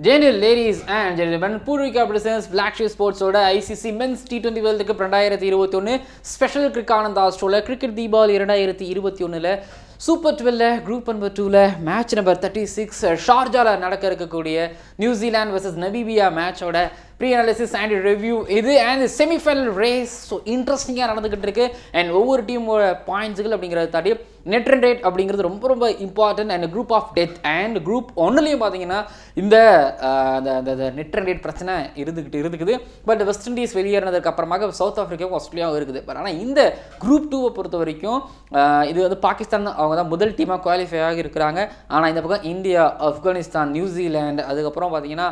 ஜெனியல் ladies and gentlemen Poorvika presents black sheep ஸ்போர்ட்ஸோட ICC men's T twenty world cup ரெண்டாயிரத்தி இருபத்தி ஒன்று ஸ்பெஷல் கிரிக் ஆனந்த் ஆஸ்ட்ரோவில் கிரிக்கெட் தீபாவளி இரண்டாயிரத்தி இருபத்தி ஒன்றில் சூப்பர் டுவெல்ல குரூப் நம்பர் டூவில் மேட்ச் நம்பர் தேர்ட்டி சிக்ஸ் ஷார்ஜாவில் நடக்க இருக்கக்கூடிய நியூசிலாந்து வர்சஸ் நபீபியா மேட்சோட ப்ரீ அனாலிசிஸ் அண்ட் ரிவ்யூ இது அண்ட் செமிஃபைனல் ரேஸ் ஸோ இன்ட்ரெஸ்டிங்காக நடந்துக்கிட்டு இருக்கு அண்ட் ஒவ்வொரு டீமோட பாயிண்ட்ஸுகள் அப்படிங்கிறத தாண்டி நெட் ரன் ரேட் அப்படிங்கிறது ரொம்ப ரொம்ப important and group of death and group ஒன்றுலையும் பார்த்தீங்கன்னா இந்த அஹ், அந்த அந்த நெட் ரன் ரேட் பிரச்சனை இருந்துக்கிட்டு இருக்குது பட் வெஸ்ட் இண்டீஸ் வெளியேறினதுக்கு அப்புறமாக சவுத் ஆஃப்ரிக்காவும் ஆஸ்திரேலியாவும் இருக்குது பட் ஆனால் இந்த குரூப் டூவை பொறுத்த வரைக்கும் அஹ், இது வந்து பாகிஸ்தான் அவங்க தான் முதல் டீமாக குவாலிஃபை ஆகி இருக்கிறாங்க ஆனால் இந்த பக்கம் இந்தியா ஆப்கானிஸ்தான் நியூசிலாந்து அதுக்கப்புறம் பார்த்தீங்கன்னா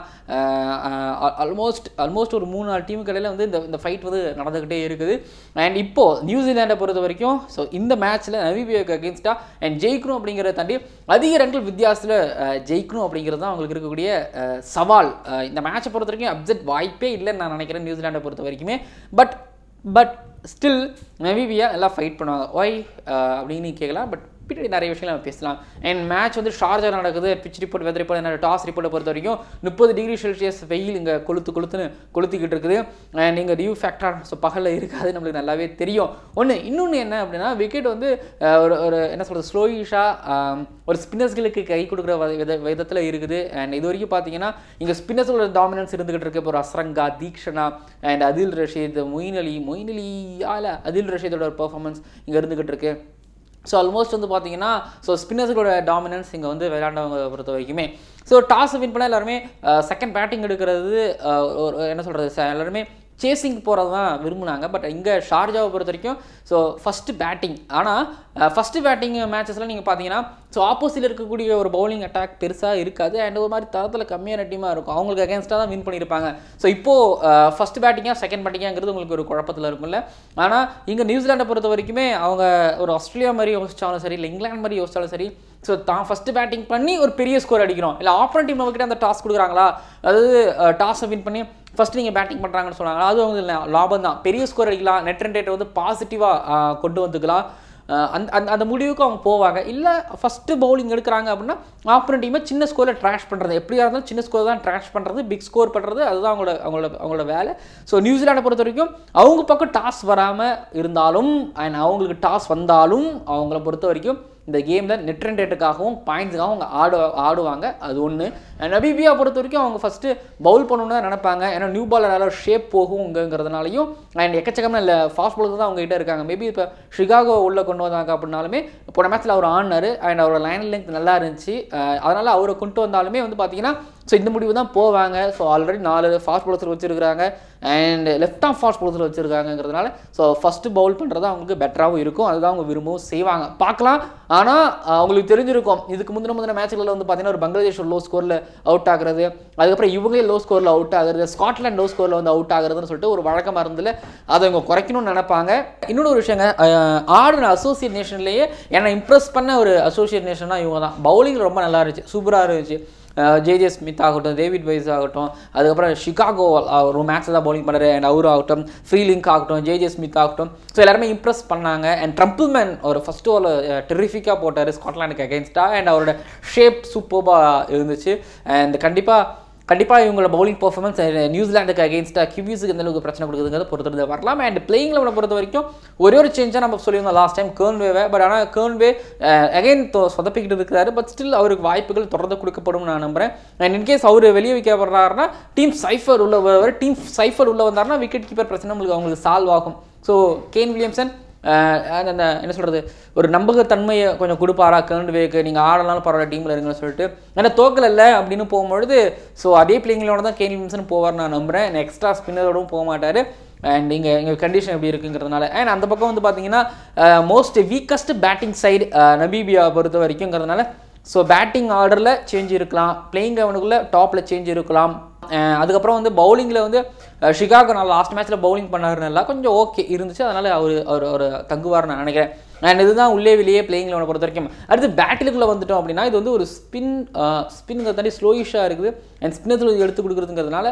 ஆல்மோஸ்ட் ஆல்மோஸ்ட் ஒரு மூணு நாலு டீமுக்கு இடையில வந்து இந்த இந்த ஃபைட் வந்து நடந்துக்கிட்டே இருக்குது அண்ட் இப்போ நியூசிலாண்டை பொறுத்த வரைக்கும் ஸோ இந்த மேட்ச்சில் நவீபியாவுக்கு அகேன்ஸ்டாக அண்ட் ஜெயிக்கணும் அப்படிங்கிறத தாண்டி அதிக ரன்கள் வித்தியாசத்தில் அஹ், ஜெயிக்கணும் அப்படிங்கிறது தான் அவங்களுக்கு இருக்கக்கூடிய அஹ், சவால் அஹ், இந்த மேட்சை பொறுத்த வரைக்கும் அப்செட் வாய்ப்பே இல்லைன்னு நான் நினைக்கிறேன் நியூசிலாண்டை பொறுத்த வரைக்குமே பட் பட் ஸ்டில் நவீபியா எல்லாம் ஃபைட் பண்ணுவாங்க ஒய் அப்படின்னு கேட்கலாம் பட் பின்னாடி நிறைய விஷயங்கள் நம்ம பேசலாம் அண்ட் மேட்ச் வந்து ஷார்ஜா நடக்குது பிச் ரிப்போர்ட் வெதர் ரிப்போர்ட் என்ன டாஸ் ரிப்போர்ட்டை பொறுத்த வரைக்கும் முப்பது டிகிரி செல்சியஸ் வெயில் இங்கே கொளுத்து கொளுத்துன்னு கொளுத்திக்கிட்டு இருக்குது அண்ட் இங்கே டியூ ஃபேக்டர் ஸோ பகலில் இருக்காது நம்மளுக்கு நல்லாவே தெரியும் ஒன்று இன்னொன்று என்ன அப்படின்னா விக்கெட் வந்து அஹ், ஒரு ஒரு என்ன சொல்கிறது ஸ்லோயிஷாக ஒரு ஸ்பின்னர்ஸ்களுக்கு கை கொடுக்குற வ- வித விதத்தில் இருக்குது அண்ட் இது வரைக்கும் பார்த்தீங்கன்னா இங்கே ஸ்பின்னர்ஸோட டாமினன்ஸ் இருந்துகிட்டு இருக்கு இப்போ ஒரு அஸ்ரங்கா தீக்ஷனா அண்ட் அதில் ரஷீத் மொயின் அலி மொயின் அலியால அதில் ரஷீதோட ஒரு பெர்ஃபார்மன்ஸ் இங்கே இருந்துகிட்டு இருக்கு ஸோ ஆல்மோஸ்ட் வந்து பார்த்தீங்கன்னா ஸோ ஸ்பின்னர்ஸுகளோட டாமினன்ஸ் இங்கே வந்து விளையாண்டவங்க பொறுத்த வரைக்குமே ஸோ டாஸ் வின் பண்ண எல்லாருமே செகண்ட் பேட்டிங் எடுக்கிறது அஹ், ஒரு என்ன சொல்கிறது எல்லாருமே சேசிங் போகிறது தான் விரும்புனாங்க பட் இங்கே ஷார்ஜாவை பொறுத்த வரைக்கும் ஸோ ஃபஸ்ட்டு பேட்டிங் ஆனால் ஃபஸ்ட்டு பேட்டிங் மேட்சஸ்லாம் நீங்கள் பார்த்தீங்கன்னா ஸோ ஆப்போசிட்டில் இருக்கக்கூடிய ஒரு பவுலிங் அட்டாக் பெருசாக இருக்காது அண்ட் ஒரு மாதிரி தரத்தில் கம்மியான டீமாக இருக்கும் அவங்களுக்கு அகேன்ஸ்டாக தான் வின் பண்ணியிருப்பாங்க ஸோ இப்போது ஃபஸ்ட் பேட்டிங்காக செகண்ட் பேட்டிங்காங்கிறது உங்களுக்கு ஒரு குழப்பத்தில் இருக்கும்ல ஆனால் இங்கே நியூசிலாண்டை பொறுத்த வரைக்குமே அவங்க ஒரு ஆஸ்திரேலியா மாதிரி யோசிச்சாலும் சரி இல்லை இங்கிலாந்து மாதிரி யோசிச்சாலும் சரி ஸோ தான் ஃபஸ்ட்டு பேட்டிங் பண்ணி ஒரு பெரிய ஸ்கோர் அடிக்கிறோம் இல்லை ஆப்பரன் டீம் நம்மக்கிட்ட அந்த டாஸ் கொடுக்குறாங்களா அதாவது டாஸை வின் பண்ணி ஃபஸ்ட்டு நீங்கள் பேட்டிங் பண்ணுறாங்கன்னு சொன்னாங்க அது அவங்க லாபம் தான் பெரிய ஸ்கோர் அடிக்கலாம் நெட் ரன் ரேட்டை வந்து பாசிட்டிவாக கொண்டு வந்துக்கலாம் அஹ் அந்த அந்த அந்த முடிவுக்கு அவங்க போவாங்க இல்லை ஃபஸ்ட்டு பவுலிங் எடுக்கிறாங்க அப்படின்னா ஆப்பரன் டீமை சின்ன ஸ்கோரில் ட்ராஷ் பண்ணுறது எப்படியா இருந்தாலும் சின்ன ஸ்கோர் தான் ட்ராஷ் பண்ணுறது பிக் ஸ்கோர் பண்ணுறது அதுதான் அவங்களோட அவங்களோட அவங்களோட வேலை ஸோ நியூசிலாண்டை பொறுத்த வரைக்கும் அவங்க பக்கம் டாஸ் வராமல் இருந்தாலும் அண்ட் அவங்களுக்கு டாஸ் வந்தாலும் அவங்கள பொறுத்த வரைக்கும் இந்த கேமில் நெட் ரன் ரேட்டுக்காகவும் பாயிண்ட்ஸுக்காகவும் அவங்க ஆடு ஆடுவாங்க அது ஒன்று நபிபியா பொறுத்த வரைக்கும் அவங்க ஃபஸ்ட்டு பவுல் பண்ணணும்னு தான் நினைப்பாங்க ஏன்னா நியூ பாலர் நல்லா ஷேப் போகுங்கிறதுனாலையும் அண்ட் எக்கச்சக்கமாக இல்லை ஃபாஸ்ட் பாலர் தான் அவங்க கிட்ட இருக்காங்க மேபி இப்போ ஷிகாகோ உள்ளே கொண்டு வந்தாங்க அப்படின்னாலுமே போன மேட்ச்சில் அவர் ஆடினார் அண்ட் அவரோட லைன் லென்த் நல்லா இருந்துச்சு அதனால் அவரை கொண்டு வந்தாலுமே வந்து பார்த்தீங்கன்னா ஸோ இந்த முடிவு தான் போவாங்க ஸோ ஆல்ரெடி நாலு ஃபாஸ்ட் பவுலர்ஸ் வச்சுருக்காங்க அண்ட் லெஃப்ட் ஆஃப் ஃபாஸ்ட் பவுலர்ஸ் வச்சுருக்காங்கிறதுனால ஸோ ஃபஸ்ட்டு பவுல் பண்ணுறது அவங்களுக்கு பெட்டராகவும் இருக்கும் அதுதான் அவங்க விரும்பவும் செய்வாங்க பார்க்கலாம் ஆனால் அவங்களுக்கு தெரிஞ்சிருக்கும் இதுக்கு முந்தின முந்தின மேட்ச்களில் வந்து பார்த்தீங்கன்னா ஒரு பங்களாதேஷ் லோ ஸ்கோரில் அவுட் ஆகுறது அதுக்கப்புறம் இவங்களே லோ ஸ்கோரில் அவுட் ஆகுறது ஸ்காட்லாண்ட் லோ ஸ்கோரில் வந்து அவுட் ஆகுறதுன்னு சொல்லிட்டு ஒரு வழக்கமாக இருந்ததில் அதை அவங்க குறைக்கணும்னு நினைப்பாங்க இன்னொரு ஒரு விஷயங்க அஹ், ஆடின அசோசியேட் நேஷன்லேயே என்னை இம்ப்ரெஸ் பண்ண ஒரு அசோசியேட் நேஷன்னா இவங்க தான் பவுலிங் ரொம்ப நல்லா இருந்துச்சு சூப்பராக இருந்துச்சு ஜேஜே ஸ்மித் ஆகட்டும் டேவிட் வைஸ் ஆகட்டும் அதுக்கப்புறம் ஷிகாகோ ஒரு மேட்ச் தான் பவுலிங் பண்ணுறாரு அண்ட் அவரும் ஆகட்டும் ஃப்ரீலிங்க் ஆகட்டும் ஜேஜே ஸ்மித் ஆகட்டும் ஸோ எல்லாருமே இம்ப்ரெஸ் பண்ணாங்க அண்ட் ட்ரம்பிள்மேன் ஒரு ஃபர்ஸ்ட் ஓவரில் டெரிஃபிக்காக போட்டார் ஸ்காட்லாண்டுக்கு அகேன்ஸ்டாக அண்ட் அவரோட ஷேப் சூப்பராக இருந்துச்சு அண்ட் கண்டிப்பாக கண்டிப்பாக இவங்களோட பவுலிங் பர்ஃபார்மன்ஸ் நியூசிலாண்டுக்கு அகேன்ஸ்டாக கிவிஸுக்கு எந்த அளவுக்கு பிரச்சனை கொடுக்குதுங்கிறத பொறுத்திருந்து வரலாம் அண்ட் பிளேயிங் லெவனை பொறுத்த வரைக்கும் ஒரே ஒரு சேஞ்சாக நம்ம சொல்லியிருந்தோம் லாஸ்ட் டைம் கேர்ன்வேவை பட் ஆனால் கேர்ன்வே அகைன் சொதப்பிக்கிட்டு இருக்கிறாரு பட் ஸ்டில் அவருக்கு வாய்ப்புகள் தொடர்ந்து கொடுக்கப்படும் நான் நம்புறேன் அண்ட் இன்கேஸ் அவர் வெளியே வைக்கப்படுறாருன்னா டீம் சைஃபர் உள்ள வருவார் டீம் சைஃபர் உள்ள வந்தாருன்னா விக்கெட் கீப்பர் பிரச்சனை உங்களுக்கு அவங்களுக்கு சால்வ் ஆகும் ஸோ கேன் வில்லியம்சன் அஹ் அந்த அந்த என்ன சொல்கிறது ஒரு நம்பகத்தன்மையை கொஞ்சம் கொடுப்பாரா கேர்ன்வேக்கு நீங்கள் ஆடலாம் பரவாயில்ல டீமில் இருங்கன்னு சொல்லிட்டு ஏன்னா தோக்கல் இல்லை அப்படின்னு போகும்பொழுது ஸோ அதே பிளேயிங்களோட தான் கேன் வில்லியம்சன் போவார் நான் நம்புகிறேன் எக்ஸ்ட்ரா ஸ்பின்னரோடும் போக மாட்டார் அண்ட் இங்கே எங்கள் கண்டிஷன் எப்படி இருக்குங்கிறதுனால அண்ட் அந்த பக்கம் வந்து பார்த்தீங்கன்னா most weakest batting side Namibia பொறுத்த வரைக்குங்கிறதுனால ஸோ பேட்டிங் ஆர்டரில் சேஞ்ச் இருக்கலாம் பிளேயிங் லெவனுக்குள்ளே டாப்பில் சேஞ்ச் இருக்கலாம் அஹ் அதுக்கப்புறம் வந்து பவுலிங்கில் வந்து அஹ் ஷிகாகோ நான் லாஸ்ட் மேட்ச்சில் பவுலிங் பண்ணாரு நல்லா கொஞ்சம் ஓகே இருந்துச்சு அதனால் அவர் அவர் ஒரு தங்குவார் நான் நினைக்கிறேன் அண்ட் இதுதான் உள்ளே வெளியே பிளேயிங் லெவனை பொறுத்த வரைக்கும் அடுத்து பேட்டிலுக்குள்ளே வந்துட்டோம் அப்படின்னா இது வந்து ஒரு ஸ்பின் ஸ்பின்னுங்கிறது தாண்டி ஸ்லோயிஷாக இருக்குது அண்ட் ஸ்பின்னத்தில் எடுத்து கொடுக்குறதுங்கிறதுனால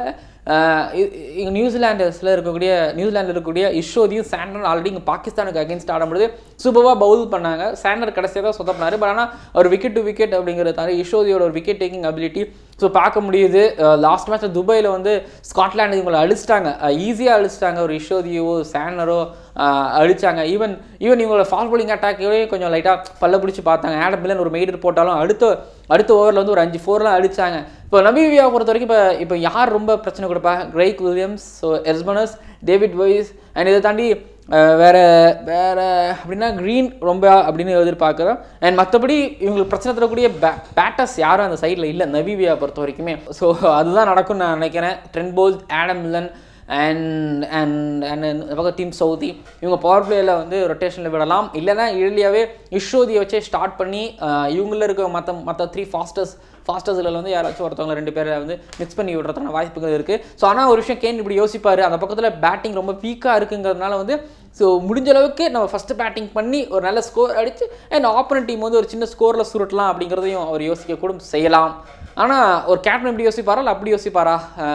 இங்கே நியூசிலாண்டஸில் இருக்கக்கூடிய நியூசிலாண்டில் இருக்கக்கூடிய இஷோதியும் சாண்டர் ஆல்ரெடி இங்கே பாகிஸ்தானுக்கு அகேன்ஸ்ட் ஆடும்பொழுது சூப்பராக பவுல் பண்ணாங்க சாண்டர் கடைசியாக தான் சொதப்பினார் பட் ஆனால் அவர் விக்கெட் டு விக்கெட் அப்படிங்கிறத தாண்டி இஷோதியோட ஒரு விக்கெட் டேக்கிங் அபிலிட்டி ஸோ பார்க்க முடியுது லாஸ்ட் மேட்ச்சில் துபாயில் வந்து ஸ்காட்லாண்டு இவங்களை அழிச்சிட்டாங்க ஈஸியாக அழிச்சிட்டாங்க ஒரு இஷோதியோ சேனரோ அழிச்சாங்க ஈவன் ஈவன் இவங்களோட ஃபாஸ்ட் bowling அட்டாக்கவே கொஞ்சம் லைட்டாக பல்ல பிடிச்சி பார்த்தாங்க ஆடம் மில்லன் ஒரு மெய்டர் போட்டாலும் அடுத்த அடுத்த ஓவரில் வந்து ஒரு அஞ்சு ஃபோர்லாம் அடிச்சாங்க இப்போ நபீவியாவை பொறுத்த வரைக்கும் இப்போ இப்போ யார் ரொம்ப பிரச்சனை கொடுப்பா கிரைக் வில்லியம்ஸ் ஸோ எஸ்பனஸ் டேவிட் வைஸ் அண்ட் இதை தாண்டி அஹ், வேற வேற அப்படின்னா க்ரீன் ரொம்ப அப்படின்னு எதிர்பார்க்குறோம் அண்ட் மற்றபடி இவங்களுக்கு பிரச்சனை தரக்கூடிய பே பேட்டர்ஸ் யாரும் அந்த சைடில் இல்லை நபீவியா பொறுத்த வரைக்குமே ஸோ அதுதான் நடக்கும்னு நான் நினைக்கிறேன் Trent Boult Adam Milne and and and இந்த பக்கம் டீம் சவுதி இவங்க பவர் பிளேயில் வந்து ரொட்டேஷனில் விடலாம் இல்லைன்னா இறுதியாகவே இஷ்வோதியை வச்சே ஸ்டார்ட் பண்ணி அஹ், இவங்கள இருக்க மற்ற மற்ற த்ரீ ஃபாஸ்டர்ஸ் ஃபாஸ்டர்ஸில் வந்து யாராச்சும் ஒருத்தவங்க ரெண்டு பேரை வந்து மிக்ஸ் பண்ணி விடுறதுக்கான வாய்ப்புகள் இருக்குது ஸோ ஆனால் ஒரு விஷயம் கேன் இப்படி யோசிப்பார் அந்த பக்கத்தில் பேட்டிங் ரொம்ப வீக்காக இருக்குங்கிறதுனால வந்து ஸோ முடிஞ்ச அளவுக்கு நம்ம ஃபஸ்ட்டு பேட்டிங் பண்ணி ஒரு நல்ல ஸ்கோர் அடித்து அண்ட் ஆப்போனன்ட் டீம் வந்து ஒரு சின்ன ஸ்கோரில் சுருட்டலாம் அப்படிங்கிறதையும் அவர் யோசிக்க கூட செய்யலாம் ஆனால் ஒரு கேப்டன் இப்படி யோசிப்பாரா இல்லை அப்படி யோசிப்பாரா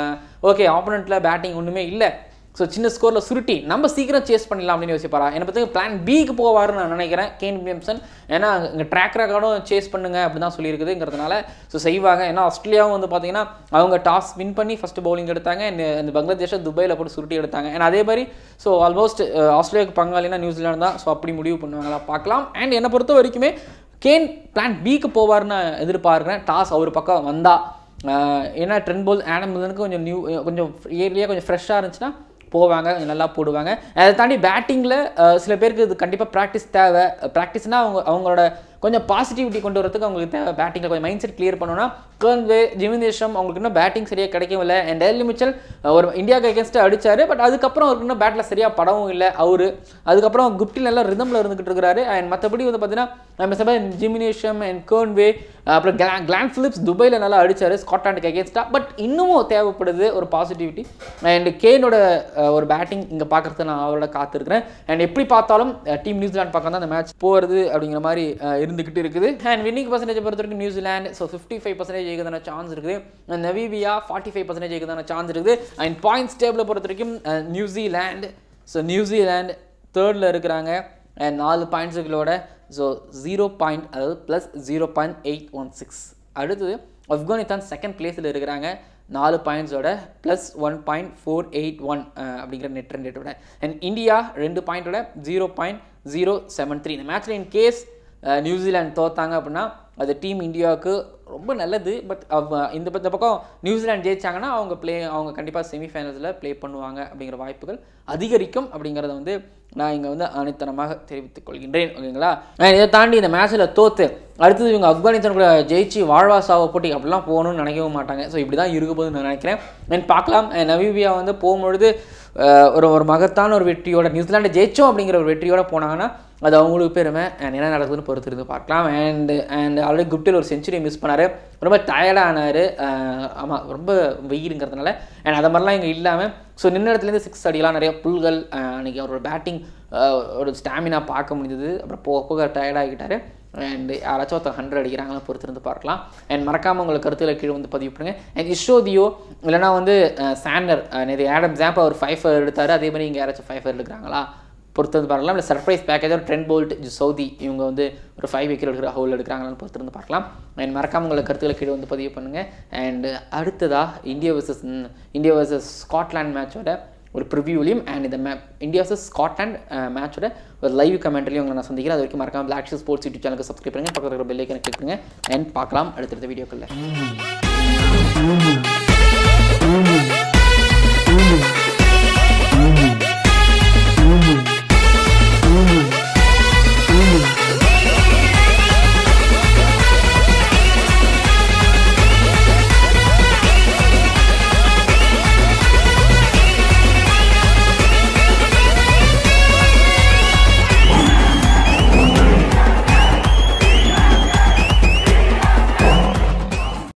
ஓகே ஆப்போனண்ட்டில் பேட்டிங் ஒன்றுமே இல்லை ஸோ சின்ன ஸ்கோரில் சுருட்டி நம்ம சீக்கிரம் சேஸ் பண்ணிடலாம் அப்படின்னு யோசிப்பாரா என்னை பற்றி பிளான் பிக்கு போவாருன்னு நான் நினைக்கிறேன் கேன் வில்லியம்சன் ஏன்னா இங்கே ட்ராக் ரெக்கார்டும் சேஸ் பண்ணுங்க அப்படி தான் சொல்லியிருக்குதுங்கிறதுனால ஸோ செய்வாங்க ஏன்னா ஆஸ்திரேலியாவும் வந்து பார்த்தீங்கன்னா அவங்க டாஸ் வின் பண்ணி ஃபஸ்ட்டு பவுலிங் எடுத்தாங்க and இந்த பங்களாதேஷை துபாயில் போட்டு சுருட்டி எடுத்தாங்க ஏன்னா அதே மாதிரி ஸோ ஆல்மோஸ்ட் ஆஸ்திரேலியாவுக்கு பங்காளினா நியூசிலாந்து தான் ஸோ அப்படி முடிவு பண்ணுவாங்களா பார்க்கலாம் அண்ட் என்னை பொறுத்த வரைக்குமே கேன் பிளான் பிக்கு போவார்னு எதிர்பார்க்குறேன் டாஸ் அவர் பக்கம் வந்தா ஆஹ் ஏன்னா ட்ரெண்ட் போல் ஆடம் மில்லனுக்கு கொஞ்சம் நியூ கொஞ்சம் ஏரியா கொஞ்சம் ஃப்ரெஷ்ஷாக இருந்துச்சுன்னா போவாங்க கொஞ்சம் நல்லா போடுவாங்க அதை தாண்டி பேட்டிங்கில் சில பேருக்கு இது கண்டிப்பாக ப்ராக்டிஸ் தேவை ப்ராக்டிஸ்னால் அவங்க அவங்களோட கொஞ்சம் பாசிட்டிவிட்டி கொண்டு வரதுக்கு அவங்களுக்கு தேவை பேட்டிங்கில் கொஞ்சம் மைண்ட் செட் கிளியர் பண்ணணும்னா கர்ன்வே ஜிமினேஷம் அவங்களுக்கு இன்னும் பேட்டிங் சரியாக கிடைக்கவில்லை அண்ட் டெல்லி மிச்சல் ஒரு இந்தியாவுக்கு அகேன்ஸ்ட்டு அடிச்சாரு பட் அதுக்கப்புறம் அவருக்கு இன்னும் பேட்டில் சரியாக படவும் இல்லை அவர் அதுக்கப்புறம் குப்டில் நல்லா ரிதமில் இருந்துகிட்டு இருக்கிறாரு அண்ட் மற்றபடி வந்து பார்த்தீங்கன்னா நம்ம சபை ஜிமினேஷம் அண்ட் கர்ன்வே அப்புறம் கிளா கிளான் ஃபிலிப்ஸ் துபாயில் நல்லா அடிச்சாரு ஸ்காட்லாண்டுக்கு அகேன்ஸ்டாக பட் இன்னமும் தேவைப்படுது ஒரு பாசிட்டிவிட்டி அண்ட் கேனோட அஹ், ஒரு பேட்டிங் இங்கே பார்க்குறது நான் அவரோட காத்திருக்கிறேன் அண்ட் எப்படி பார்த்தாலும் டீம் நியூசிலாந்து பக்கம் தான் அந்த மேட்ச் போகிறது அப்படிங்கிற மாதிரி அஹ், இருந்துக்கிட்டு இருக்குது அண்ட் வின்னிங் பர்சன்டேஜ் பொறுத்த வரைக்கும் New Zealand so fifty five percentage ஜெயிக்கிறதான சான்ஸ் இருக்குது And Namibia forty five percentage ஜெயிக்கிறதான சான்ஸ் இருக்குது அண்ட் பாயிண்ட்ஸ் டேபிளை பொறுத்த வரைக்கும் அஹ், நியூசிலாந்து ஸோ நியூசிலாந்து தேர்டில் இருக்கிறாங்க அண்ட் நாலு பாயிண்ட்ஸுகளோட ஸோ ஜீரோ பாயிண்ட் அதாவது plus zero point eight one six அடுத்தது ஆப்கானிஸ்தான் செகண்ட் பிளேஸில் இருக்கிறாங்க நாலு பாயிண்ட்ஸோட plus one point four eight one அப்படிங்கிற நெட் ரன் ரேட்டோட அண்ட் இந்தியா ரெண்டு பாயிண்டோட zero point zero seven three இந்த மேட்ச்சில் இன் கேஸ் நியூசிலாந்து தோத்தாங்க அப்படின்னா அது டீம் இந்தியாவுக்கு ரொம்ப நல்லது பட் இந்த பத்த பக்கம் நியூசிலாந்து ஜெயிச்சாங்கன்னா அவங்க ப்ளே அவங்க கண்டிப்பாக செமிஃபைனல்ஸில் ப்ளே பண்ணுவாங்க அப்படிங்கிற வாய்ப்புகள் அதிகரிக்கும் அப்படிங்கிறத வந்து நான் இங்கே வந்து அனைத்தனமாக தெரிவித்துக் கொள்கின்றேன் ஓகேங்களா அஹ் இதை தாண்டி இந்த மேட்ச்சில் தோத்து அடுத்தது இவங்க ஆப்கானிஸ்தான் கூட ஜெயிச்சு வாழ்வா சாவ போட்டி அப்படிலாம் போகணும்னு நினைக்கவும் மாட்டாங்க ஸோ இப்படி தான் இருக்க போகுதுன்னு நான் நினைக்கிறேன் அண்ட் பார்க்கலாம் அஹ் நவீபியா வந்து போகும்பொழுது அஹ் ஒரு ஒரு மகத்தான ஒரு வெற்றியோட நியூசிலாண்டு ஜெயிச்சோம் அப்படிங்கிற ஒரு வெற்றியோட போனாங்கன்னா அது அவங்களுக்கு பெருமை அண்ட் என்ன நடக்குதுன்னு பொறுத்து இருந்து பார்க்கலாம் அண்ட் அண்ட் ஆல்ரெடி குப்டில் ஒரு செஞ்சுரி மிஸ் பண்ணார் ரொம்ப டயர்டாக ஆனார் ஆமாம் ரொம்ப வெயிலுங்கிறதுனால அண்ட் அது மாதிரிலாம் இங்கே இல்லாமல் ஸோ நின்ன இடத்துலேருந்து சிக்ஸ் அடிக்கலாம் நிறைய புல்கள் அஹ் அன்னைக்கு அவரோட பேட்டிங் ஒரு ஸ்டாமினா பார்க்க முடிஞ்சது அப்புறம் போக போக டயர்டாகிட்டார் அண்ட் யாராச்சும் ஒருத்தர் ஹண்ட்ரட் அடிக்கிறாங்களா பொறுத்திருந்து பார்க்கலாம் அண்ட் மறக்காமல் உங்களை கருத்துக்களை கீழே வந்து பதிவு பண்ணுங்க அண்ட் இஷோதியோ இல்லைனா வந்து சாண்டர் நிறைய ஆடம் ஜாம்ப் அவர் ஃபைவ் ஃபர் எடுத்தார் அதே மாதிரி இங்கே யாராச்சும் ஃபைவ் ஃபர் எடுக்கிறாங்களா பொறுத்திருந்து பார்க்கலாம் இல்லை சர்ப்ரைஸ் பேக்கேஜ் ஒரு ட்ரெண்ட் போல்ட் சவுதி இவங்க வந்து ஒரு ஃபைவ் விக்கெட் எடுக்கிற ஹோல் எடுக்கிறாங்களான்னு பொறுத்திருந்து பார்க்கலாம் அண்ட் மறக்காமல் உங்களை கருத்துக்களை கீழே வந்து பதிவு பண்ணுங்கள் அண்ட் அடுத்ததாக India versus India versus Scotland மேட்சோட ஒரு ப்ரிவியூலையும் அண்ட் இந்த மே இந்தியா வர்சஸ் ஸ்காட்லாண்ட் மேட்சோட ஒரு லைவ் கமெண்ட்லையும் உங்களை நான் சந்திக்கிறேன் அது வரைக்கும் மறக்காம பிளாக் ஷூ ஸ்போர்ட்ஸ் யூடியூப் சேனலுக்கு சப்ஸ்கிரைப் பண்ணுங்கள் பக்கத்தில் இருக்கிற பெல்லைக்கனை கிளிக் பண்ணுங்கள் அண்ட் பார்க்கலாம் அடுத்தடுத்த வீடியோக்களில்